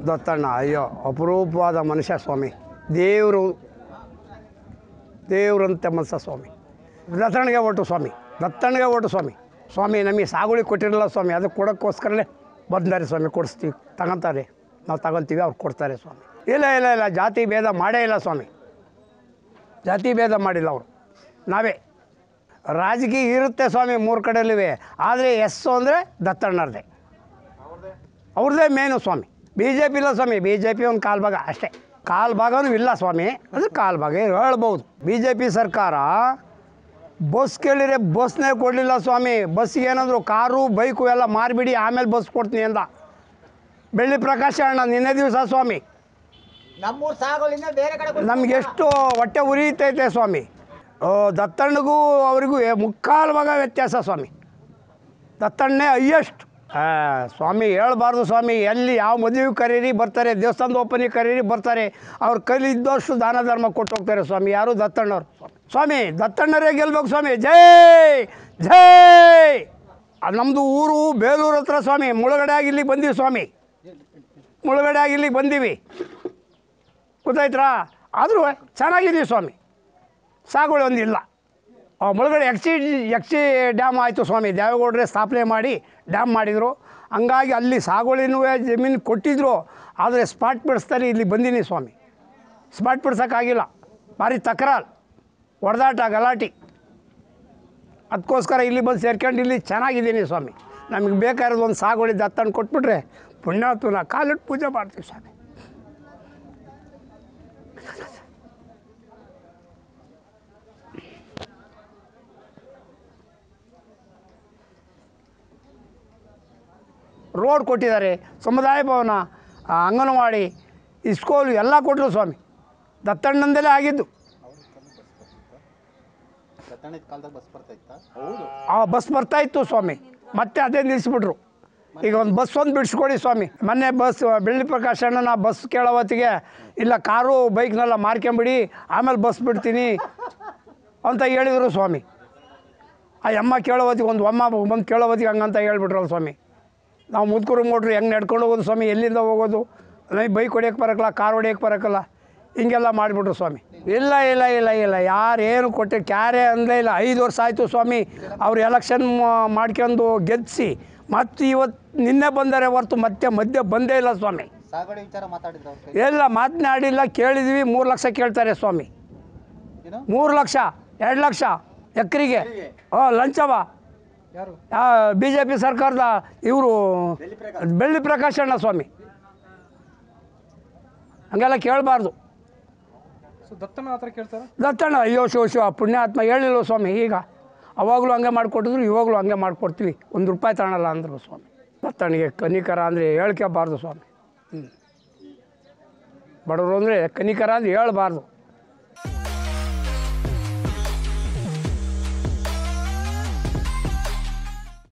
ದತ್ತಣ್ಣ ಅಯ್ಯೋ ಅಪರೂಪವಾದ ಮನುಷ್ಯ ಸ್ವಾಮಿ ದೇವರು ದೇವರಂತೆ ಮನಸ್ಸ ಸ್ವಾಮಿ ದತ್ತಣ್ಣಗೆ ಓಟು ಸ್ವಾಮಿ ದತ್ತಣ್ಣಗೆ ಓಟು ಸ್ವಾಮಿ ಸ್ವಾಮಿ ನಮಗೆ ಸಾಗುಳಿ ಕೊಟ್ಟಿರಲ್ಲ ಸ್ವಾಮಿ ಅದಕ್ಕೆ ಕೊಡೋಕ್ಕೋಸ್ಕರನೇ ಬಂದಾರೆ ಸ್ವಾಮಿ ಕೊಡಿಸ್ತೀವಿ ತಗೊಂತಾರೆ ನಾವು ತಗೊತೀವಿ ಅವ್ರು ಕೊಡ್ತಾರೆ ಸ್ವಾಮಿ ಇಲ್ಲ ಇಲ್ಲ ಇಲ್ಲ ಜಾತಿ ಭೇದ ಮಾಡೇ ಇಲ್ಲ ಸ್ವಾಮಿ ಜಾತಿ ಭೇದ ಮಾಡಿಲ್ಲ ಅವರು ನಾವೇ ರಾಜಕೀಯ ಇರುತ್ತೆ ಸ್ವಾಮಿ ಮೂರು ಕಡೆಯಲ್ಲಿವೆ ಆದರೆ ಎಸ್ಸು ಅಂದರೆ ದತ್ತಣ್ಣರದೇ ಅವ್ರದ್ದೇ ಮೇನು ಸ್ವಾಮಿ ಬಿ ಜೆ ಪಿ ಇಲ್ಲ ಸ್ವಾಮಿ ಬಿ ಜೆ ಪಿ ಒಂದು ಕಾಲು ಭಾಗ ಅಷ್ಟೇ ಕಾಲು ಭಾಗನೂ ಇಲ್ಲ ಸ್ವಾಮಿ ಅದು ಕಾಲು ಭಾಗ ಹೇಳ್ಬೋದು ಬಿ ಜೆ ಪಿ ಸರ್ಕಾರ ಬಸ್ ಕೇಳಿದ್ರೆ ಬಸ್ನೇ ಕೊಡಲಿಲ್ಲ ಸ್ವಾಮಿ ಬಸ್ಸಿಗೆ ಏನಾದರೂ ಕಾರು ಬೈಕು ಎಲ್ಲ ಮಾರಿಬಿಡಿ ಆಮೇಲೆ ಬಸ್ ಕೊಡ್ತೀನಿ ಅಂದ ಬೆಳ್ಳಿ ಪ್ರಕಾಶ ಅಣ್ಣ ನಿನ್ನೆ ದಿವಸ ಸ್ವಾಮಿ ನಮ್ಮೂರ್ ಸಾಗೋಲಿಂದ ಬೇರೆ ಕಡೆ ಕೊಡ್ತಾರೆ. ನಮ್ಗೆ ಎಷ್ಟು ಹೊಟ್ಟೆ ಉರಿತೈತೆ ಸ್ವಾಮಿ ಓ, ದತ್ತಣ್ಣಗೂ ಅವರಿಗೂ ಏ- ಮುಕ್ಕಾಲು ಭಾಗ ವ್ಯತ್ಯಾಸ ಸ್ವಾಮಿ ದತ್ತಣ್ಣೆ ಹೈಯೆಸ್ಟ್ ಸ್ವಾಮಿ ಹೇಳ್ಬಾರ್ದು ಸ್ವಾಮಿ ಎಲ್ಲಿ ಯಾವ ಮದುವೆಗೆ ಕರೀರಿ ಬರ್ತಾರೆ ದೇವಸ್ಥಾನದ ಓಪನಿಗೆ ಕರೀರಿ ಬರ್ತಾರೆ ಅವ್ರ ಕೈಲಿ ಇದ್ದಷ್ಟು ದಾನ ಧರ್ಮ ಕೊಟ್ಟು ಹೋಗ್ತಾರೆ ಸ್ವಾಮಿ ಯಾರು ದತ್ತಣ್ಣವ್ರು ಸ್ವಾಮಿ ದತ್ತಣ್ಣರೇ ಗೆಲ್ಬೇಕು ಸ್ವಾಮಿ ಜೈ ಜೈ ನಮ್ಮದು ಊರು ಬೇಲೂರು ಹತ್ರ ಸ್ವಾಮಿ ಮುಳುಗಡೆ ಆಗಿ ಇಲ್ಲಿಗೆ ಬಂದೀವಿ ಸ್ವಾಮಿ ಮುಳುಗಡೆ ಆಗಿ ಇಲ್ಲಿಗೆ ಬಂದೀವಿ ಗೊತ್ತಾಯ್ತಾ ಆದರೂ ಚೆನ್ನಾಗಿದ್ದೀವಿ ಸ್ವಾಮಿ ಸಾಗುವಳಿ ಒಂದಿಲ್ಲ ಆ ಮುಳುಗಡೆ ಯಕ್ಷಿ ಯಕ್ಷಿ ಡ್ಯಾಮ್ ಆಯಿತು ಸ್ವಾಮಿ ದೇವೇಗೌಡರೇ ಸ್ಥಾಪನೆ ಮಾಡಿ ಡ್ಯಾಮ್ ಮಾಡಿದರು ಹಂಗಾಗಿ ಅಲ್ಲಿ ಸಾಗುವಳಿನೂ ಜಮೀನು ಕೊಟ್ಟಿದ್ದರು ಆದರೆ ಸ್ಪಾಟ್ ಬಿಡಿಸ್ತಾರೆ ಇಲ್ಲಿ ಬಂದೀನಿ ಸ್ವಾಮಿ ಸ್ಪಾಟ್ ಬಿಡ್ಸೋಕ್ಕಾಗಿಲ್ಲ ಭಾರಿ ತಕರಾರು ಹೊಡೆದಾಟ ಗಲಾಟೆ ಅದಕ್ಕೋಸ್ಕರ ಇಲ್ಲಿ ಬಂದು ಸೇರ್ಕೊಂಡು ಇಲ್ಲಿ ಚೆನ್ನಾಗಿದ್ದೀನಿ ಸ್ವಾಮಿ ನಮಗೆ ಬೇಕಾಗಿರೋದು ಒಂದು ಸಾಗುವಳಿ ದತ್ತನ್ನು ಕೊಟ್ಬಿಟ್ರೆ ಪುಣ್ಯಾತ್ಮನ ಕಾಲಿಟ್ಟು ಪೂಜೆ ಮಾಡ್ತೀವಿ ಸ್ವಾಮಿ ರೋಡ್ ಕೊಟ್ಟಿದ್ದಾರೆ ಸಮುದಾಯ ಭವನ ಆ, ಅಂಗನವಾಡಿ ಇಸ್ಕೂಲು ಎಲ್ಲ ಕೊಟ್ಟರು ಸ್ವಾಮಿ ದತ್ತಣ್ಣಂದಲೇ ಆಗಿದ್ದು ದತ್ತಣ್ಣದ ಕಾಲದಾಗ ಬಸ್ ಬರ್ತಾ ಇತ್ತಾ ಹೌದು ಆ ಬಸ್ ಬರ್ತಾ ಇತ್ತು ಸ್ವಾಮಿ ಮತ್ತೆ ಅದೇ ನಿಲ್ಲಿಸ್ಬಿಟ್ರು ಈಗ ಒಂದು ಬಸ್ ಒಂದು ಬಿಡಿಸ್ಕೊಡಿ ಸ್ವಾಮಿ ಮೊನ್ನೆ ಬಸ್ ಬೆಳ್ಳಿ ಪ್ರಕಾಶ್ ಅಣ್ಣನ ಬಸ್ ಕೇಳೋ ಹೊತ್ತಿಗೆ ಇಲ್ಲ ಕಾರು ಬೈಕ್ನೆಲ್ಲ ಮಾರ್ಕೊಂಬಿಡಿ ಆಮೇಲೆ ಬಸ್ ಬಿಡ್ತೀನಿ ಅಂತ ಹೇಳಿದರು ಸ್ವಾಮಿ ಆ ಅಮ್ಮ ಕೇಳೋ ಹೊತ್ತಿಗೆ ಒಂದು ಅಮ್ಮ ಬಂದು ಕೇಳೋ ಹೊತ್ತಿಗೆ ಹಂಗಂತ ಹೇಳ್ಬಿಟ್ರಲ್ಲ ಸ್ವಾಮಿ ನಾವು ಮುದ್ಕೂರು ಮೋಟ್ರು ಹೆಂಗೆ ನಡ್ಕೊಂಡು ಹೋಗೋದು ಸ್ವಾಮಿ ಎಲ್ಲಿಂದ ಹೋಗೋದು ನಮಗೆ ಬೈಕ್ ಹೊಡಿಯೋಕ್ಕೆ ಬರೋಕ್ಕಲ್ಲ ಕಾರ್ ಹೊಡಿಯೋಕ್ಕೆ ಬರೋಕ್ಕಲ್ಲ ಹಿಂಗೆಲ್ಲ ಮಾಡಿಬಿಟ್ರು ಸ್ವಾಮಿ ಇಲ್ಲ ಇಲ್ಲ ಇಲ್ಲ ಇಲ್ಲ ಯಾರೇನು ಕೊಟ್ಟು ಕ್ಯಾರೇ ಅಂದೇ ಇಲ್ಲ ಐದು ವರ್ಷ ಆಯಿತು ಸ್ವಾಮಿ ಅವ್ರು ಎಲೆಕ್ಷನ್ ಮಾಡ್ಕೊಂಡು ಗೆದ್ದಿಸಿ ಮತ್ತೆ ಇವತ್ತು ನಿನ್ನೆ ಬಂದರೆ ಹೊರ್ತು ಮತ್ತೆ ಮಧ್ಯೆ ಬಂದೇ ಇಲ್ಲ ಸ್ವಾಮಿ ಸಾಗಣೆ ವಿಚಾರ ಮಾತಾಡಿದ್ರು ಅವ್ರ ಕೈ ಎಲ್ಲ ಮಾತನಾಡಿಲ್ಲ ಕೇಳಿದ್ವಿ ಮೂರು ಲಕ್ಷ ಕೇಳ್ತಾರೆ ಸ್ವಾಮಿ ಏನು ಮೂರು ಲಕ್ಷ ಎರಡು ಲಕ್ಷ ಎಕರೆಗೆ ಓ ಲಂಚವ ಯಾರು ಬಿ ಜೆ ಪಿ ಸರ್ಕಾರದ ಇವರು ಬೆಳ್ಳಿ ಪ್ರಕಾಶ್ ಅಣ್ಣ ಸ್ವಾಮಿ ಹಂಗೆಲ್ಲ ಕೇಳಬಾರ್ದು ಸೊ ದತ್ತನ ಹತ್ರ ಕೇಳ್ತಾರ ದತ್ತಣ್ಣ ಅಯ್ಯೋ ಶಿವ ಶಿವ ಪುಣ್ಯಾತ್ಮ ಹೇಳಿಲ್ವ ಸ್ವಾಮಿ ಈಗ ಅವಾಗಲೂ ಹಂಗೆ ಮಾಡಿಕೊಟ್ಟಿದ್ರು ಇವಾಗಲೂ ಹಂಗೆ ಮಾಡಿಕೊಡ್ತೀವಿ ಒಂದು ರೂಪಾಯಿ ತಗೊಳಲ್ಲ ಅಂದರು ಸ್ವಾಮಿ ದತ್ತಣ್ಣಿಗೆ ಕನಿಕರ ಅಂದರೆ ಹೇಳ್ಕೋಬಾರ್ದು ಸ್ವಾಮಿ ಹ್ಞೂ ಬಡವರು ಅಂದರೆ ಕನಿಕರ ಅಂದರೆ ಹೇಳ್ಬಾರ್ದು